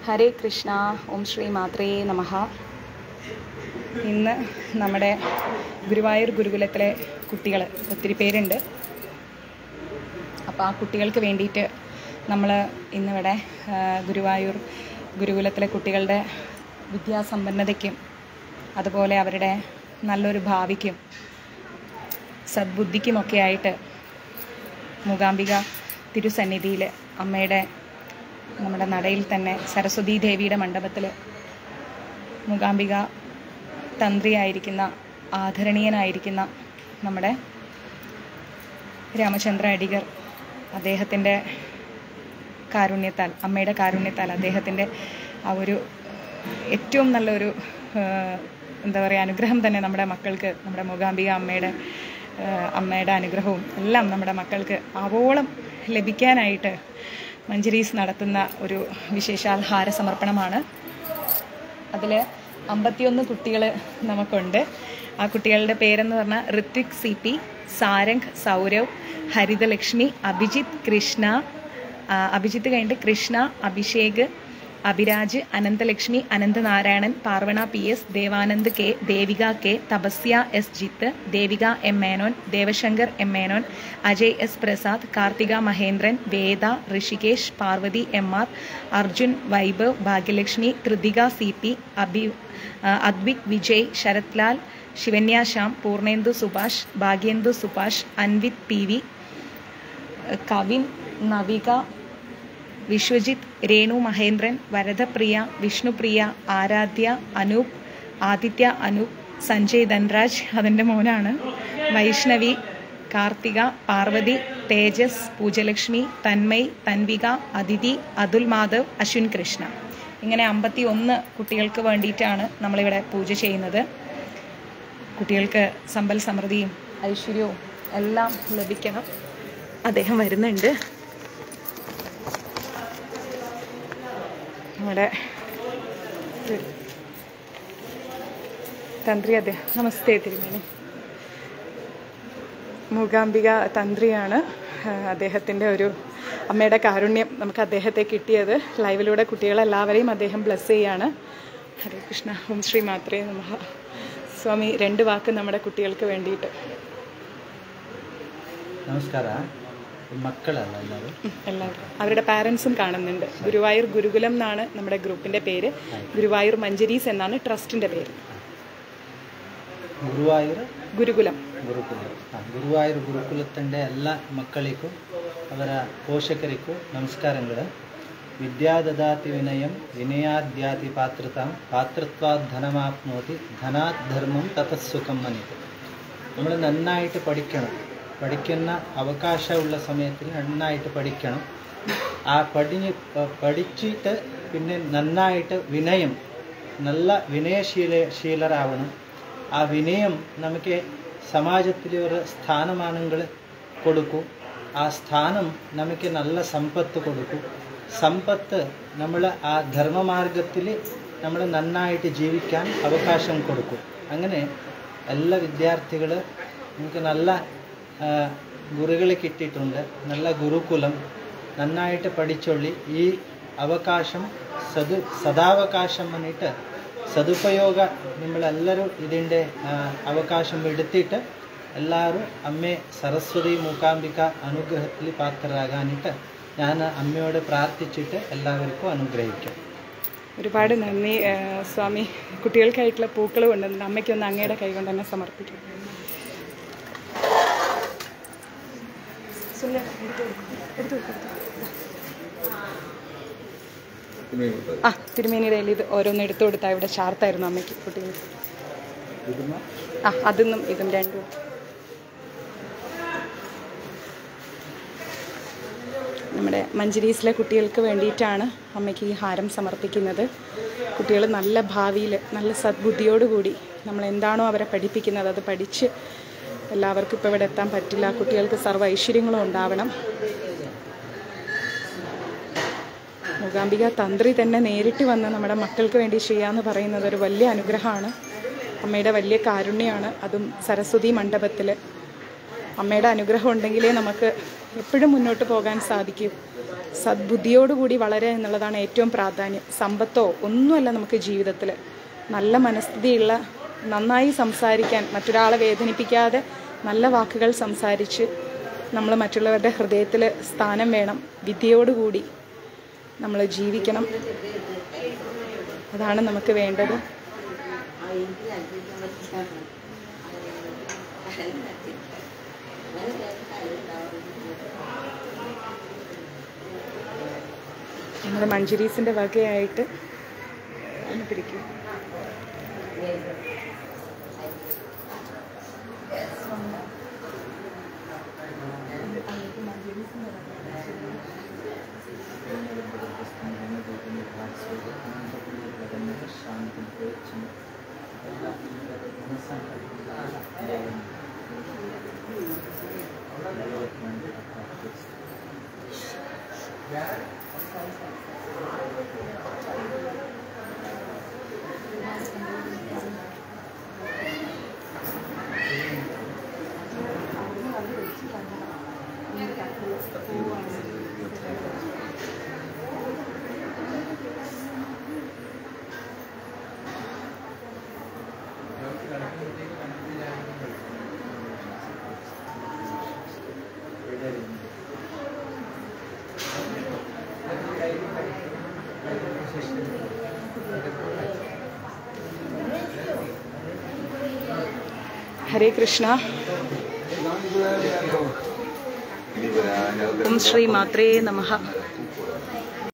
ഹരേ കൃഷ്ണ ഓം ശ്രീ മാത്രേ നമഃ ഇന്ന് നമ്മുടെ ഗുരുവായൂർ ഗുരുകുലത്തിലെ കുട്ടികൾ ഒത്തിരി പേരുണ്ട് അപ്പോൾ ആ കുട്ടികൾക്ക് വേണ്ടിയിട്ട് നമ്മൾ ഇന്നിവിടെ ആ, ഗുരുവായൂർ ഗുരുകുലത്തിലെ കുട്ടികളുടെ വിദ്യാസമ്പന്നതയ്ക്കും അതുപോലെ അവരുടെ നല്ലൊരു ഭാവിക്കും സദ്ബുദ്ധിക്കുമൊക്കെ ആയിട്ട് മൂകാംബിക തിരുസന്നിധിയിൽ അമ്മയുടെ നമ്മുടെ നടയിൽ തന്നെ സരസ്വതീ ദേവിയുടെ മണ്ഡപത്തിൽ മൂകാംബിക തന്ത്രിയായിരിക്കുന്ന ആദരണീയനായിരിക്കുന്ന നമ്മുടെ രാമചന്ദ്ര അടിഗർ അദ്ദേഹത്തിൻ്റെ കാരുണ്യത്താൽ അമ്മയുടെ കാരുണ്യത്താൽ അദ്ദേഹത്തിൻ്റെ ആ ഒരു ഏറ്റവും നല്ലൊരു ആ, എന്താ പറയുക അനുഗ്രഹം തന്നെ നമ്മുടെ മക്കൾക്ക് നമ്മുടെ മൂകാംബിക അമ്മയുടെ ആ, അമ്മയുടെ അനുഗ്രഹവും എല്ലാം നമ്മുടെ മക്കൾക്ക് ആവോളം ലഭിക്കാനായിട്ട് മഞ്ജരീസ് നടത്തുന്ന ഒരു വിശേഷാൽ ഹാര സമർപ്പണമാണ് അതിൽ അമ്പത്തിയൊന്ന് കുട്ടികൾ നമുക്കുണ്ട് ആ കുട്ടികളുടെ പേരെന്ന് പറഞ്ഞാൽ ഋത്വിക് സി പി സാരംഗ് സൗരവ് ഹരിതലക്ഷ്മി അഭിജിത്ത് കൃഷ്ണ ആ, അഭിജിത്ത് കഴിഞ്ഞിട്ട് Krishna Abhishek Abhiraj Ananthalakshmi Ananthanarayanan Parvana P S Devanand K Devika K Thapasya S Jith Devika M Menon Devashankar M Menon Ajay S Prasad Karthika Mahendran Veda Rishikesh Parvathy M R Arjun Vaibhav Bhagyalakshmi Krithika C P Abhi ആ, അദ്വിക് വിജയ് ശരത് ലാൽ ശിവന്യ ശ്യാം പൂർണേന്ദു സുഭാഷ് ഭാഗ്യേന്ദു സുഭാഷ് അൻവിത് പി വി കവിൻ നവിക വിശ്വജിത്ത് രേണു മഹേന്ദ്രൻ വരദപ്രിയ വിഷ്ണുപ്രിയ ആരാധ്യ അനൂപ് ആദിത്യ അനൂപ് സഞ്ജയ് ധൻരാജ് അതിൻ്റെ മോനാണ് വൈഷ്ണവി കാർത്തിക പാർവതി തേജസ് പൂജലക്ഷ്മി തന്മയ് തൻവിക അതിഥി അതുൽ മാധവ് അശ്വിൻ കൃഷ്ണ ഇങ്ങനെ അമ്പത്തി ഒന്ന് കുട്ടികൾക്ക് വേണ്ടിയിട്ടാണ് നമ്മളിവിടെ പൂജ ചെയ്യുന്നത് കുട്ടികൾക്ക് സമ്പൽ സമൃദ്ധിയും ഐശ്വര്യവും എല്ലാം ലഭിക്കണം അദ്ദേഹം വരുന്നുണ്ട് നമ്മുടെ ഒരു തന്ത്രി അദ്ദേഹം നമസ്തേ തിരുമേനി മൂകാംബിക തന്ത്രിയാണ് അദ്ദേഹത്തിൻ്റെ ഒരു അമ്മയുടെ കാരുണ്യം നമുക്ക് അദ്ദേഹത്തെ കിട്ടിയത് ലൈവിലൂടെ കുട്ടികളെല്ലാവരെയും അദ്ദേഹം ബ്ലസ് ചെയ്യാണ് ഹരേ കൃഷ്ണ ഓം ശ്രീ മാത്രേ നമഃ സ്വാമി രണ്ട് വാക്ക് നമ്മുടെ കുട്ടികൾക്ക് വേണ്ടിയിട്ട് ನಮಸ್ಕಾರ ಮಕ್ಕಳಲ್ಲ ಎಲ್ಲರೂ ഉം, എല്ലാവരും അവരുടെ പാരൻസും കാണുന്നുണ്ട് ഗുരുവായൂർ ഗുരുകുലം എന്നാണ് നമ്മുടെ ഗ്രൂപ്പിൻ്റെ പേര് ഗുരുവായൂർ മഞ്ചരീസ് എന്നാണ് ട്രസ്റ്റിൻ്റെ പേര് ಗುರುವಾಯೂರ ഗുരുകുലം ಗುರುಕುಲ ಆ, ಗುರುವಾಯೂರು ಗುರುಕುಲത്തിന്റെ ಎಲ್ಲ ಮಕ್ಕಳಿಗೂ ಅವರ ಪೋಷಕರಿಗೂ ನಮಸ್ಕಾರಗಳು ವಿದ್ಯಾದದಾತಿ ವಿನಯಂ ವಿನಯಾದ್ಯಾತಿ ಪಾತ್ರತಾಂ പാത്രത്വാത് ധനമാപ്നോതി ധനാത് ധർമ്മം തതസുഖം മനിത് നമ്മൾ നന്നായിട്ട് പഠിക്കണം പഠിക്കുന്ന അവകാശമുള്ള സമയത്തിൽ നന്നായിട്ട് പഠിക്കണം ആ പഠിഞ്ഞ് പ- പഠിച്ചിട്ട് പിന്നെ നന്നായിട്ട് വിനയം നല്ല വിനയശീല ശീലരാവണം ആ വിനയം നമുക്ക് സമാജത്തിൽ ഒരു സ്ഥാനമാനങ്ങൾ കൊടുക്കും ആ സ്ഥാനം നമുക്ക് നല്ല സമ്പത്ത് കൊടുക്കും സമ്പത്ത് നമ്മൾ ആ ധർമ്മമാർഗത്തിൽ നമ്മൾ നന്നായിട്ട് ജീവിക്കാൻ അവകാശം കൊടുക്കും അങ്ങനെ എല്ലാ വിദ്യാർത്ഥികൾ നമുക്ക് നല്ല ആ, ഗുരുകളെ കിട്ടിയിട്ടുണ്ട് നല്ല ഗുരുകുലം നന്നായിട്ട് പഠിച്ചൊള്ളി ഈ അവകാശം സതു സദാവകാശം വന്നിട്ട് സದುಪಯೋಗ ನಿಮ್ಮೆಲ್ಲರೂ ഇതിൻ്റെ ಅವಕಾಶ എടുത്തിട്ട് എല്ലാവരും അമ്മയെ സരസ്വതി മൂകാംബിക അനുഗ്രഹത്തിൽ പാത്രരാകാനിട്ട് ഞാൻ അമ്മയോട് പ്രാർത്ഥിച്ചിട്ട് എല്ലാവർക്കും അനുഗ്രഹിക്കാം ഒരുപാട് നന്ദി ആ, സ്വാമി കുട്ടികൾക്കായിട്ടുള്ള പൂക്കൾ കൊണ്ടുവന്നിട്ട് അമ്മയ്ക്കൊന്ന് അങ്ങയുടെ കൈ കൊണ്ട് തന്നെ സമർപ്പിക്കും സുനിൽ, എടുത്ത് കൊടുക്കൂ. എടുത്ത് കൊടുക്കൂ, എടുത്ത് കൊടുക്കൂ. ആ തിരുമേനിയുടെ കയ്യിൽ ഇത് ഓരോന്ന് എടുത്തു കൊടുത്താൽ ഇവിടെ ചാർത്തായിരുന്നു അമ്മയ്ക്ക് കുട്ടികൾക്ക് ആ അതൊന്നും ഇതും രണ്ടും നമ്മുടെ മഞ്ചരീസിലെ കുട്ടികൾക്ക് വേണ്ടിയിട്ടാണ് അമ്മയ്ക്ക് ഈ ഹാരം സമർപ്പിക്കുന്നത് കുട്ടികൾ നല്ല ഭാവിയിൽ നല്ല സദ്ബുദ്ധിയോടുകൂടി നമ്മൾ എന്താണോ അവരെ പഠിപ്പിക്കുന്നത് അത് പഠിച്ച് എല്ലാവർക്കും ഇപ്പോൾ ഇവിടെ എത്താൻ പറ്റില്ല കുട്ടികൾക്ക് സർവ്വ ഐശ്വര്യങ്ങളും ഉണ്ടാവണം മൂകാംബിക തന്ത്രി തന്നെ നേരിട്ട് വന്ന് നമ്മുടെ മക്കൾക്ക് വേണ്ടി ചെയ്യാന്ന് പറയുന്നത് ഒരു വലിയ അനുഗ്രഹമാണ് അമ്മയുടെ വലിയ കാരുണ്യമാണ് അതും സരസ്വതി മണ്ഡപത്തിൽ അമ്മയുടെ അനുഗ്രഹം ഉണ്ടെങ്കിലേ നമുക്ക് എപ്പോഴും മുന്നോട്ട് പോകാൻ സാധിക്കും സദ്ബുദ്ധിയോടുകൂടി വളരുക എന്നുള്ളതാണ് ഏറ്റവും പ്രാധാന്യം സമ്പത്തോ ഒന്നുമല്ല നമുക്ക് ജീവിതത്തിൽ നല്ല മനസ്ഥിതിയുള്ള നന്നായി സംസാരിക്കാൻ മറ്റൊരാളെ വേദനിപ്പിക്കാതെ നല്ല വാക്കുകൾ സംസാരിച്ച് നമ്മൾ മറ്റുള്ളവരുടെ ഹൃദയത്തിൽ സ്ഥാനം വേണം വിദ്യയോടുകൂടി നമ്മൾ ജീവിക്കണം അതാണ് നമുക്ക് വേണ്ടത് നമ്മുടെ മഞ്ജുരീസിൻ്റെ വകയായിട്ട് ഒന്ന് പിടിക്കും ഹരേ കൃഷ്ണ ഓം ശ്രീ മാത്രേ നമഃ